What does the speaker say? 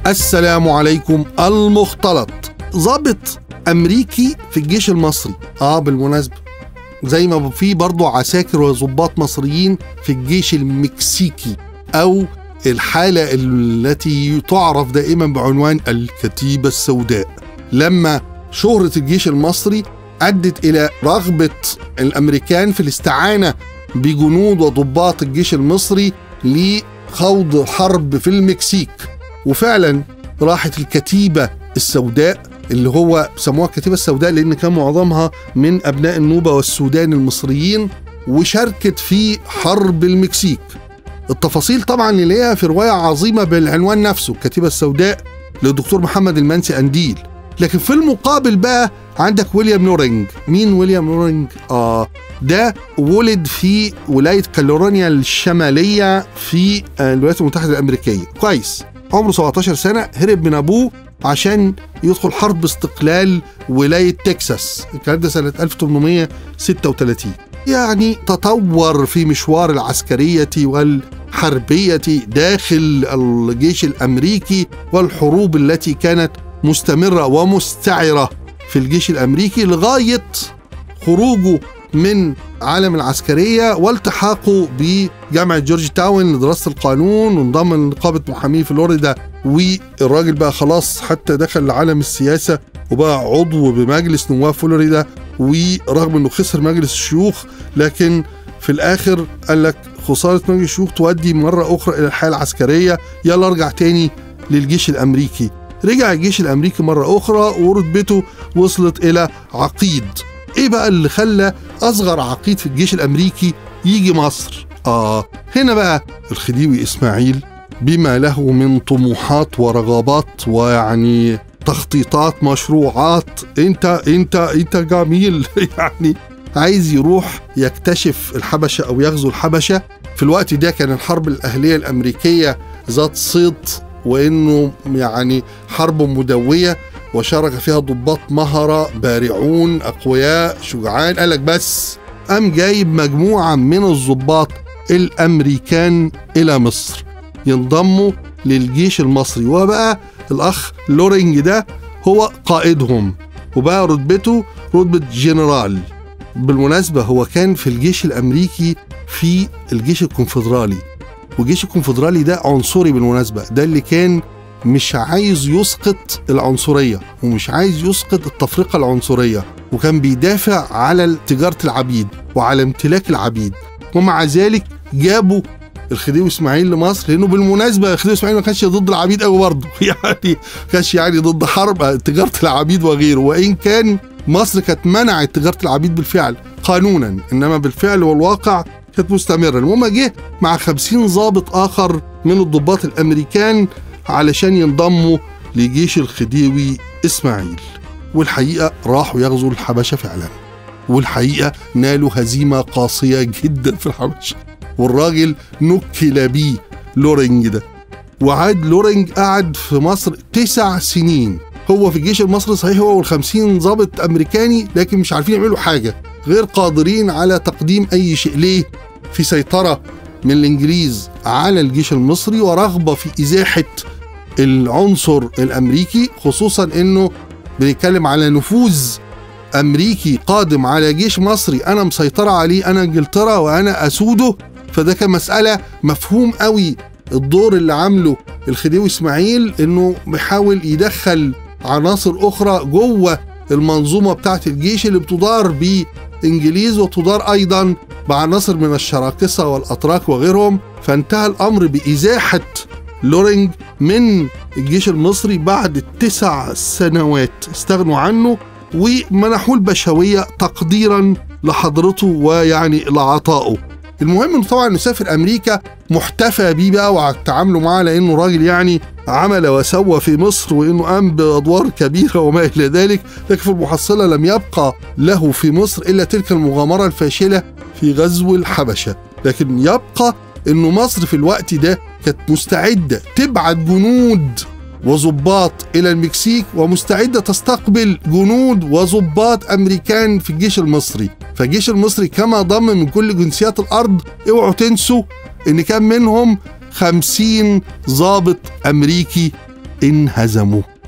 السلام عليكم المختلط ضابط امريكي في الجيش المصري اه بالمناسبه زي ما في برضه عساكر وضباط مصريين في الجيش المكسيكي او الحاله التي تعرف دائما بعنوان الكتيبه السوداء لما شهره الجيش المصري ادت الى رغبه الامريكان في الاستعانه بجنود وضباط الجيش المصري لخوض حرب في المكسيك وفعلا راحت الكتيبه السوداء اللي هو سموها الكتيبه السوداء لان كان معظمها من ابناء النوبه والسودان المصريين وشاركت في حرب المكسيك التفاصيل طبعا اللي ليها في روايه عظيمه بالعنوان نفسه الكتيبه السوداء للدكتور محمد المنسي انديل لكن في المقابل بقى عندك ويليام نورينج مين ويليام نورينج اه ده ولد في ولايه كاليفورنيا الشماليه في الولايات المتحده الامريكيه كويس عمره 17 سنه هرب من ابوه عشان يدخل حرب استقلال ولايه تكساس الكلام ده سنه 1836 يعني تطور في مشوار العسكريه والحربيه داخل الجيش الامريكي والحروب التي كانت مستمره ومستعره في الجيش الامريكي لغايه خروجه من عالم العسكريه والتحاقه بجامعه جورج تاون لدراسه القانون وانضم لنقابه محامين فلوريدا والراجل بقى خلاص حتى دخل لعالم السياسه وبقى عضو بمجلس نواب فلوريدا ورغم انه خسر مجلس الشيوخ لكن في الاخر قال لك خساره مجلس الشيوخ تؤدي مره اخرى الى الحياه العسكريه يلا ارجع تاني للجيش الامريكي رجع الجيش الامريكي مره اخرى ورتبته وصلت الى عقيد ايه بقى اللي خلى اصغر عقيد في الجيش الامريكي يجي مصر اه هنا بقى الخديوي اسماعيل بما له من طموحات ورغبات ويعني تخطيطات مشروعات انت انت انت جميل يعني عايز يروح يكتشف الحبشه او يغزو الحبشه في الوقت ده كان الحرب الاهليه الامريكيه ذات صيت وانه يعني حرب مدويه وشارك فيها ضباط مهرة بارعون أقوياء شجعان قالك بس قام جايب مجموعة من الضباط الأمريكان إلى مصر ينضموا للجيش المصري وبقى الأخ لورينج ده هو قائدهم وبقى رتبته رتبة جنرال بالمناسبة هو كان في الجيش الأمريكي في الجيش الكونفدرالي والجيش الكونفدرالي ده عنصري بالمناسبة ده اللي كان مش عايز يسقط العنصريه ومش عايز يسقط التفرقه العنصريه وكان بيدافع على تجاره العبيد وعلى امتلاك العبيد ومع ذلك جابوا الخديوي اسماعيل لمصر لانه بالمناسبه الخديوي اسماعيل ما كانش ضد العبيد قوي برضه يعني ما كانش يعني ضد حرب تجاره العبيد وغيره وان كان مصر كانت منعت تجاره العبيد بالفعل قانونا انما بالفعل والواقع كانت مستمره المهم جه مع 50 ضابط اخر من الضباط الامريكان علشان ينضموا لجيش الخديوي اسماعيل والحقيقه راحوا يغزوا الحبشه فعلا والحقيقه نالوا هزيمه قاسيه جدا في الحبشه والراجل نكل بيه لورينج ده وعاد لورينج قعد في مصر تسع سنين هو في الجيش المصري صحيح هو والخمسين ضابط أمريكاني لكن مش عارفين يعملوا حاجة غير قادرين على تقديم أي شيء ليه في سيطرة من الإنجليز على الجيش المصري ورغبة في إزاحة العنصر الأمريكي خصوصا أنه بنتكلم على نفوذ أمريكي قادم على جيش مصري أنا مسيطرة عليه أنا إنجلترا وأنا أسوده فده كان مسألة مفهوم قوي الدور اللي عامله الخديوي إسماعيل إنه بيحاول يدخل عناصر أخرى جوه المنظومة بتاعت الجيش اللي بتدار بإنجليز وتدار أيضا بعناصر من الشراكسة والأتراك وغيرهم فانتهى الأمر بإزاحة لورينج من الجيش المصري بعد تسع سنوات استغنوا عنه ومنحوه البشوية تقديرا لحضرته ويعني لعطائه المهم انه طبعا يسافر امريكا محتفى بيه بقى وتعاملوا معاه لانه راجل يعني عمل وسوى في مصر وانه قام بادوار كبيره وما الى ذلك لكن في المحصله لم يبقى له في مصر الا تلك المغامره الفاشله في غزو الحبشه لكن يبقى انه مصر في الوقت ده كانت مستعده تبعت جنود وظباط الى المكسيك ومستعده تستقبل جنود وظباط امريكان في الجيش المصري فالجيش المصري كما ضم من كل جنسيات الارض اوعوا تنسوا ان كان منهم خمسين ضابط امريكي انهزموا